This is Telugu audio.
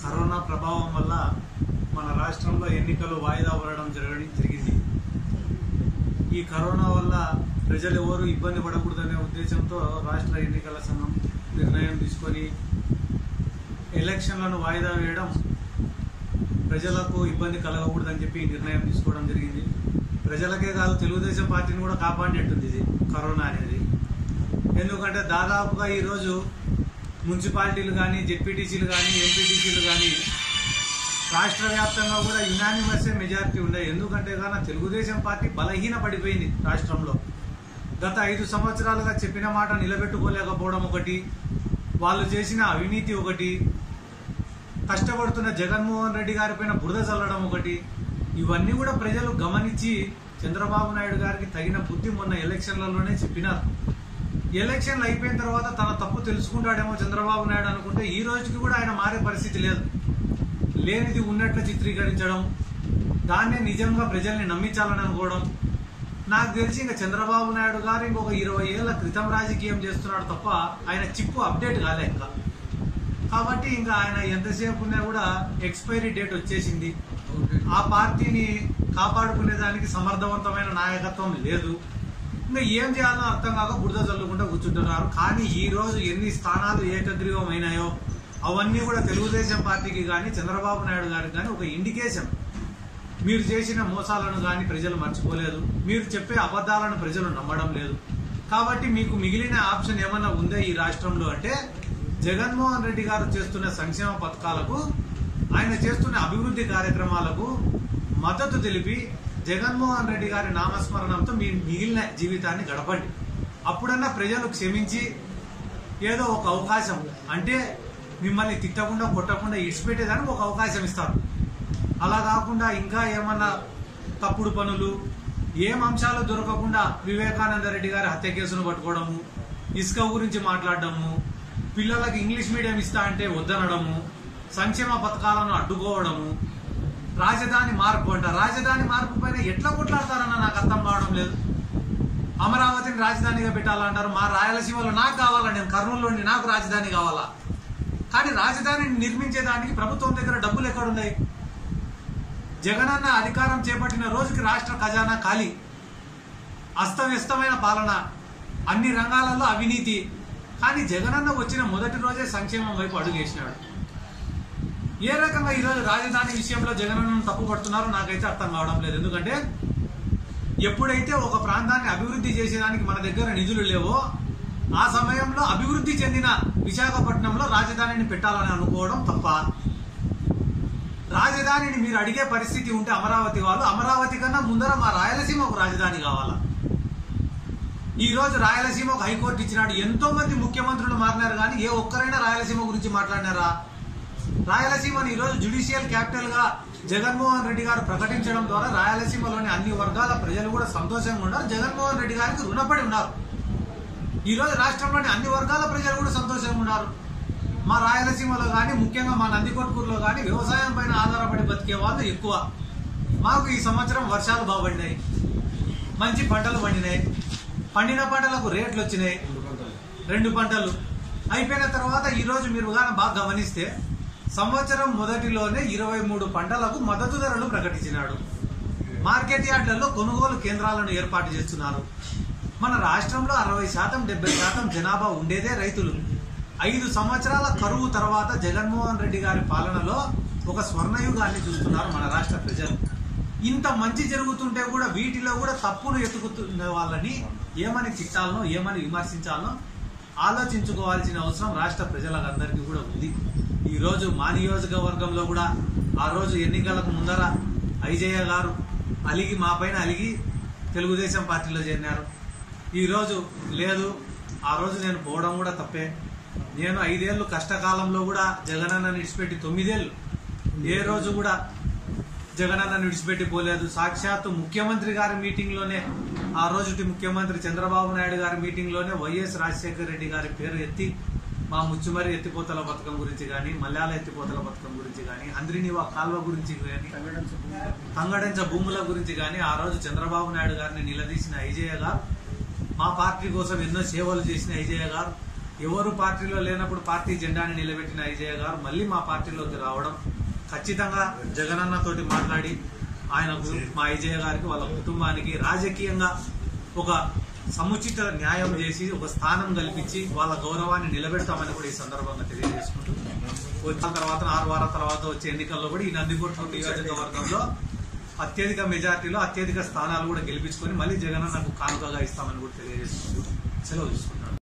కరోనా ప్రభావం వల్ల మన రాష్ట్రంలో ఎన్నికలు వాయిదా పడడం జరగడం జరిగింది ఈ కరోనా వల్ల ప్రజలు ఎవరు ఇబ్బంది పడకూడదనే ఉద్దేశంతో రాష్ట్ర ఎన్నికల సంఘం నిర్ణయం తీసుకొని ఎలక్షన్లను వాయిదా వేయడం ప్రజలకు ఇబ్బంది కలగకూడదని చెప్పి ఈ నిర్ణయం తీసుకోవడం జరిగింది ప్రజలకే కాదు తెలుగుదేశం పార్టీని కూడా కాపాడినట్టుంది ఇది కరోనా అనేది ఎందుకంటే దాదాపుగా ఈరోజు మున్సిపాలిటీలు కానీ జెడ్పీటీసీలు కానీ ఎంపీటీసీలు కానీ రాష్ట్ర వ్యాప్తంగా కూడా యునానిమస్ మెజారిటీ ఉండే ఎందుకంటే కానీ తెలుగుదేశం పార్టీ బలహీన పడిపోయింది రాష్ట్రంలో గత ఐదు సంవత్సరాలుగా చెప్పిన మాట నిలబెట్టుకోలేకపోవడం ఒకటి వాళ్ళు చేసిన అవినీతి ఒకటి కష్టపడుతున్న జగన్మోహన్ రెడ్డి గారి పైన బురద చల్లడం ఒకటి ఇవన్నీ కూడా ప్రజలు గమనించి చంద్రబాబు నాయుడు గారికి తగిన బుద్ధి మొన్న ఎలక్షన్లలోనే చెప్పినారు ఎలక్షన్లు అయిపోయిన తర్వాత తన తప్పు తెలుసుకుంటాడేమో చంద్రబాబు నాయుడు అనుకుంటే ఈ రోజుకి కూడా ఆయన మారే పరిస్థితి లేదు లేనిది ఉన్నట్లు చిత్రీకరించడం దాన్నే నిజంగా ప్రజల్ని నమ్మించాలని అనుకోవడం నాకు తెలిసి ఇంకా చంద్రబాబు నాయుడు గారు ఇంకొక ఇరవై ఏళ్ల క్రితం రాజకీయం చేస్తున్నాడు తప్ప ఆయన చిప్పు అప్డేట్ కాలే ఇంకా కాబట్టి ఇంకా ఆయన ఎంతసేపు ఉన్నా కూడా ఎక్స్పైరీ డేట్ వచ్చేసింది ఆ పార్టీని కాపాడుకునే దానికి సమర్థవంతమైన నాయకత్వం లేదు ఇంకా ఏం చేయాలో అర్థం కాక బురద చల్లుకుంటూ కూర్చుంటున్నారు కానీ ఈ రోజు ఎన్ని స్థానాలు ఏకగ్రీవమైనాయో అవన్నీ కూడా తెలుగుదేశం పార్టీకి కానీ చంద్రబాబు నాయుడు గారికి కానీ ఒక ఇండికేషన్ మీరు చేసిన మోసాలను కానీ ప్రజలు మర్చిపోలేదు మీరు చెప్పే అబద్ధాలను ప్రజలు నమ్మడం లేదు కాబట్టి మీకు మిగిలిన ఆప్షన్ ఏమన్నా ఉందా ఈ రాష్ట్రంలో అంటే జగన్మోహన్ రెడ్డి గారు చేస్తున్న సంక్షేమ పథకాలకు ఆయన చేస్తున్న అభివృద్ధి కార్యక్రమాలకు మద్దతు తెలిపి జగన్మోహన్ రెడ్డి గారి నామస్మరణంతో మీ మిగిలిన జీవితాన్ని గడపండి అప్పుడన్నా ప్రజలు క్షమించి ఏదో ఒక అవకాశం అంటే మిమ్మల్ని తిట్టకుండా కొట్టకుండా ఇడిచిపెట్టేదానికి ఒక అవకాశం ఇస్తారు అలా కాకుండా ఇంకా ఏమన్నా తప్పుడు పనులు ఏం అంశాలు దొరకకుండా వివేకానంద రెడ్డి గారి హత్య కేసును పట్టుకోవడము ఇసుక గురించి మాట్లాడడము పిల్లలకు ఇంగ్లీష్ మీడియం ఇస్తా అంటే వద్దనడము సంక్షేమ పథకాలను అడ్డుకోవడము రాజధాని మార్పు అంట రాజధాని మార్పు పైన ఎట్లా కొట్లాడతారన్న నాకు అర్థం కావడం లేదు అమరావతిని రాజధానిగా పెట్టాలంటారు మా రాయలసీమలో నాకు కావాలా నేను కర్నూలులోని నాకు రాజధాని కావాలా కానీ రాజధానిని నిర్మించేదానికి ప్రభుత్వం దగ్గర డబ్బులు ఎక్కడున్నాయి జగనన్న అధికారం చేపట్టిన రోజుకి రాష్ట్ర ఖజానా ఖాళీ అస్తవ్యస్తమైన పాలన అన్ని రంగాలలో అవినీతి కానీ జగనన్న వచ్చిన మొదటి రోజే సంక్షేమం వైపు అడుగేసినాడు ఏ రకంగా ఈరోజు రాజధాని విషయంలో జగనన్నను తప్పు పడుతున్నారో నాకైతే అర్థం కావడం లేదు ఎందుకంటే ఎప్పుడైతే ఒక ప్రాంతాన్ని అభివృద్ధి చేసేదానికి మన దగ్గర నిధులు లేవో ఆ సమయంలో అభివృద్ధి చెందిన విశాఖపట్నంలో రాజధానిని పెట్టాలని అనుకోవడం తప్ప రాజధానిని మీరు అడిగే పరిస్థితి ఉంటే అమరావతి వాళ్ళు అమరావతి కన్నా ముందర మా రాయలసీమకు రాజధాని కావాలా ఈ రోజు రాయలసీమకు హైకోర్టు ఇచ్చినాడు ఎంతో మంది ముఖ్యమంత్రులు మారినారు కానీ ఏ ఒక్కరైనా రాయలసీమ గురించి మాట్లాడినారా రాయలసీమను ఈ రోజు జ్యుడిషియల్ క్యాపిటల్ గా జగన్మోహన్ రెడ్డి గారు ప్రకటించడం ద్వారా రాయలసీమలోని అన్ని వర్గాల ప్రజలు కూడా సంతోషంగా ఉన్నారు జగన్మోహన్ రెడ్డి గారికి రుణపడి ఉన్నారు ఈ రోజు రాష్ట్రంలోని అన్ని వర్గాల ప్రజలు కూడా సంతోషంగా ఉన్నారు మా రాయలసీమలో కానీ ముఖ్యంగా మా నందికొట్కూరులో కానీ వ్యవసాయం పైన ఆధారపడి బతికే వాళ్ళు ఎక్కువ మాకు ఈ సంవత్సరం వర్షాలు బాగుపడినాయి మంచి పంటలు పండినాయి పండిన పంటలకు రేట్లు వచ్చినాయి రెండు పంటలు అయిపోయిన తర్వాత ఈ రోజు మీరు కానీ బాగా గమనిస్తే సంవత్సరం మొదటిలోనే ఇరవై మూడు పంటలకు మద్దతు ధరలు ప్రకటించినాడు మార్కెట్ యార్డులలో కొనుగోలు కేంద్రాలను ఏర్పాటు చేస్తున్నారు మన రాష్ట్రంలో అరవై శాతం డెబ్బై శాతం జనాభా ఉండేదే రైతులు ఐదు సంవత్సరాల కరువు తర్వాత జగన్మోహన్ రెడ్డి గారి పాలనలో ఒక స్వర్ణయుగాన్ని చూస్తున్నారు మన రాష్ట్ర ప్రజలు ఇంత మంచి జరుగుతుంటే కూడా వీటిలో కూడా తప్పును ఎత్తుకుతున్న వాళ్ళని ఏమని తిట్టాలనో ఏమని విమర్శించాలనో ఆలోచించుకోవాల్సిన అవసరం రాష్ట్ర ప్రజలందరికీ కూడా ఉంది ఈ రోజు మా నియోజకవర్గంలో కూడా ఆ రోజు ఎన్నికలకు ముందర ఐజయ్య గారు అలిగి మా పైన అలిగి తెలుగుదేశం పార్టీలో చేరినారు ఈ రోజు లేదు ఆ రోజు నేను పోవడం కూడా తప్పే నేను ఐదేళ్లు కష్టకాలంలో కూడా జగనన్న విడిచిపెట్టి తొమ్మిదేళ్లు ఏ రోజు కూడా జగనన్న విడిచిపెట్టి పోలేదు సాక్షాత్తు ముఖ్యమంత్రి గారి మీటింగ్ లోనే ఆ రోజుటి ముఖ్యమంత్రి చంద్రబాబు నాయుడు గారి మీటింగ్ లోనే వైఎస్ రాజశేఖర రెడ్డి గారి పేరు ఎత్తి మా ముచ్చుమరి ఎత్తిపోతల పథకం గురించి కానీ మల్యాల ఎత్తిపోతల పథకం గురించి కానీ అంద్రినివా కాల్వ గురించి కానీ తంగడంచ భూముల గురించి కానీ ఆ రోజు చంద్రబాబు నాయుడు గారిని నిలదీసిన ఐజయ్య గారు మా పార్టీ కోసం ఎన్నో సేవలు చేసిన ఐజయ్య గారు ఎవరు పార్టీలో లేనప్పుడు పార్టీ జెండాని నిలబెట్టిన ఐజయ్య గారు మళ్ళీ మా పార్టీలోకి రావడం ఖచ్చితంగా జగనన్న తోటి మాట్లాడి ఆయనకు మా ఐజయ్య గారికి వాళ్ళ కుటుంబానికి రాజకీయంగా ఒక సముచిత న్యాయం చేసి ఒక స్థానం కల్పించి వాళ్ళ గౌరవాన్ని నిలబెడతామని కూడా ఈ సందర్భంగా తెలియజేసుకుంటూ వచ్చిన తర్వాత ఆరు వారాల తర్వాత వచ్చే ఎన్నికల్లో కూడా ఈ నందికొట్టు నియోజకవర్గంలో అత్యధిక మెజార్టీలో అత్యధిక స్థానాలు కూడా గెలిపించుకొని మళ్ళీ జగనన్నకు కానుకగా ఇస్తామని కూడా తెలియజేసుకుంటూ సెలవు తీసుకుంటాను